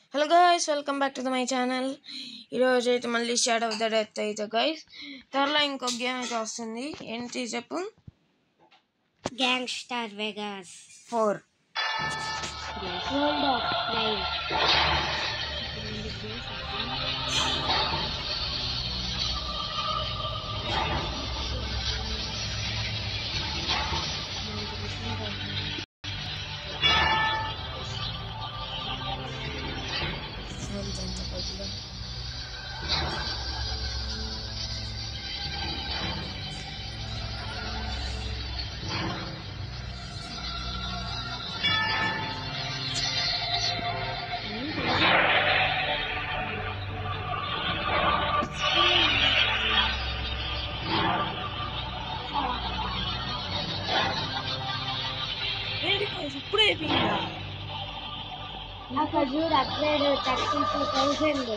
Hello guys welcome back to the my channel ఈరోజు అయితే మళ్ళీ షాడ్ ఆఫ్ ద డెత్ అయితే గైస్ త్వరలో ఇంకొక గేమ్ అయితే వస్తుంది ఏంటి చెప్పు gangster Vegas four world of nine ఏంటి guys, ఇప్పుడే అయిపోయిందా అక్కడ చూడు అప్గ్రేడ్ థర్టీ టూ థౌసండ్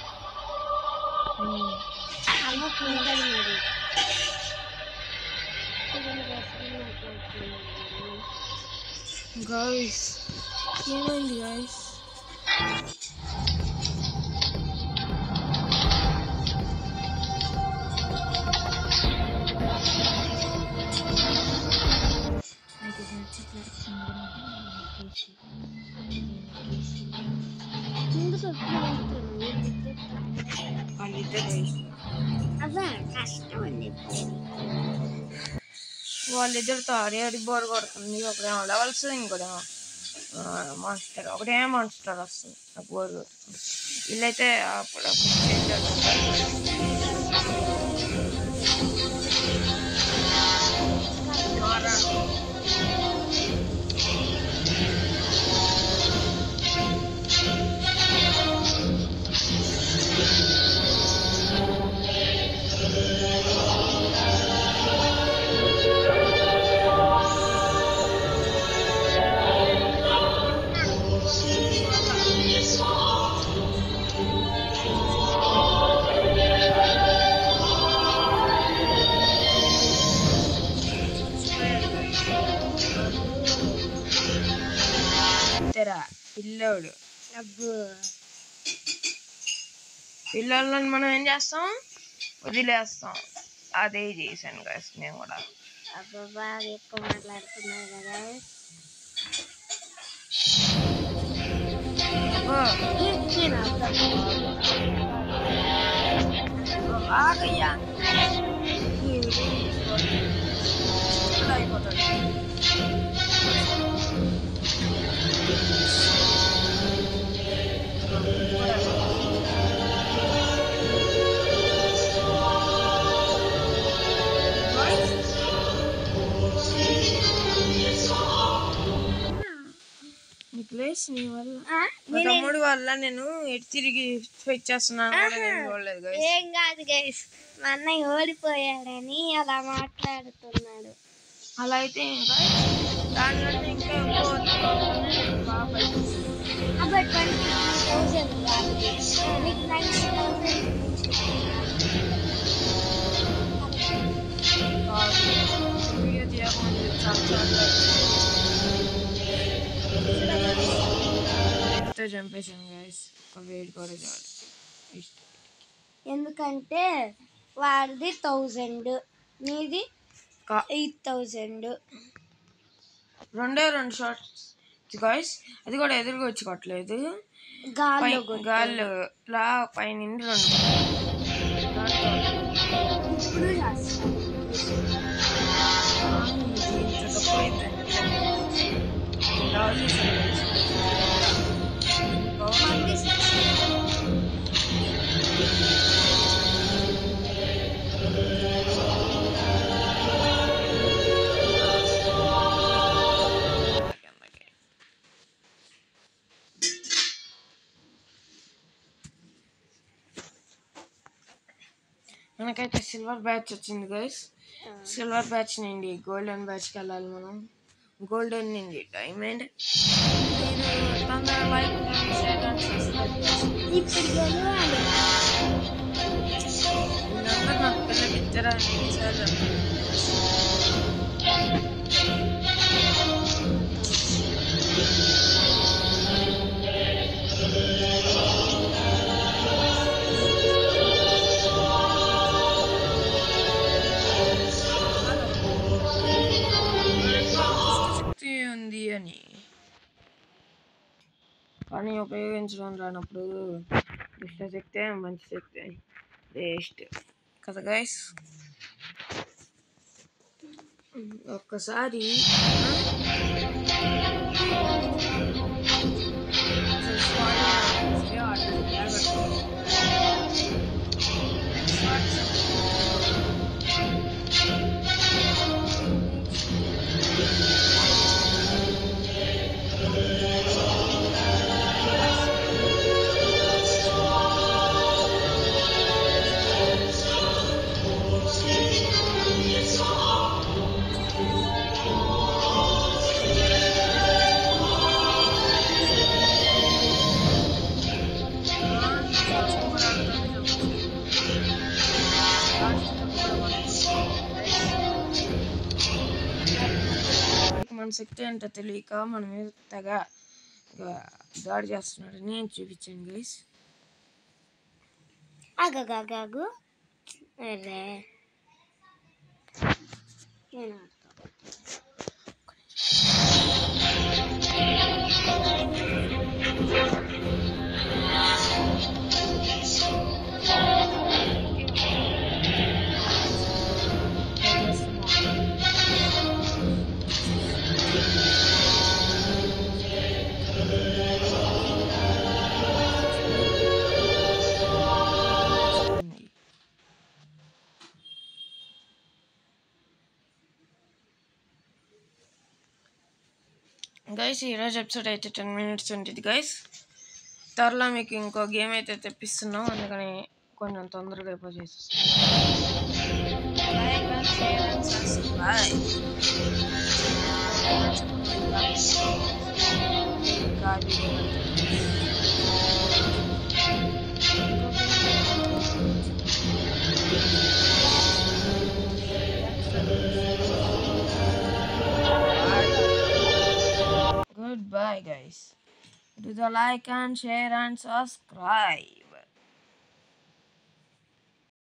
అమ్మకు ఉంటుంది మరి గాయస్ ఏమైంది గాయస్ వాళ్ళిద్దరు అబ్బా కష్టం అండి వాళ్ళిద్దరితో అరే అడి బోర్ కొడుతుంది ఒకడేమో లెవెల్స్ ఇంకోటేమో మాన్స్టర్ ఒకటేమో మాన్స్టర్ వస్తుంది నాకు బోర్ కొడుతుంది వీళ్ళైతే అప్పుడప్పుడు చేంజ్ అవుతుంది ఇద్దరా పిల్లోడు అబ్బో పిల్లలను మనం ఏం చేస్తాం వదిలేస్తాం అదే చేశాను కదా నేను కూడా అబ్బా బాగా ఎక్కువ మాట్లాడుతున్నారు కదా అబ్బో, నేను అబ్బా ఆగయ్యా ఇప్పుడు అయిపోతుంది నిక్లేష్ నీ వల్ల ఆ? మా తమ్ముడు వల్ల నేను ఎటు తిరిగి ఫెచ్ చేస్తున్నాను కూడా నేను చూడలేదు guys. ఏం కాదు గైస్ మా అన్నయ్య ఓడిపోయాడని అలా మాట్లాడుతున్నాడు అలా అయితే ఇంకా దానికంటే ఇంకా ఎక్కువ వస్తుంది. బాగా పైకి అబ్బా ట్వంటీ థౌసండ్ కాదు నీకు నైన్టీ థౌసండ్ కాదు. వీడియో చేయకముందు చాలా చాలా ఎంతో చంపేశాను గైస్ ఒక వేడి కూడా చాలు ఇష్టం ఎందుకంటే వాడిది థౌజండ్ నీది కా- ఎయిట్ థౌజండ్ రెండే రెండు షార్ట్స్ గాయస్ అది కూడా ఎదురుగా వచ్చి కొట్టలేదు గాల్లో పై- గాల్లో లా పైనుండి రెండు దాంట్లో ఇప్పుడు చేస్తాను ఇంత తక్కువ అయిందండి. ఇలా వదిలేసాను guys. బాగుంది. మనకైతే సిల్వర్ బ్యాచ్ వచ్చింది గైస్ సిల్వర్ బ్యాచ్ నుండి గోల్డెన్ బ్యాచ్కి వెళ్ళాలి మనం గోల్డెన్ నుండి డైమండ్ మీరు తొందరగా లైక్ షేర్ అండ్ సబ్స్క్రైబ్ చేసి ఇప్పుడు గెలవాలి వీళ్ళందరూ నాకు పిల్లకి ఇచ్చారా ఇచ్చారు కానీ ఉపయోగించడం రానప్పుడు దుష్ట శక్తే మంచి శక్తి వేస్ట్ కదా గైస్ ఒక్కసారి మన శక్తి ఏంటో తెలియక మన మీద తెగ ఇక దాడి చేస్తున్నాడు నేను చూపించాను గైస్ అగగగగు అరే నేను ఆడతా. గైస్ ఈరోజు ఎపిసోడ్ అయితే టెన్ మినిట్స్ ఉంటుంది గైస్ త్వరలో మీకు ఇంకో గేమ్ అయితే తెప్పిస్తున్నాం అందుకని కొంచెం తొందరగా అయిపో చేసేస్తాం Like and share and subscribe. ఇంకా video Goodbye, guys. Do the like and share and subscribe.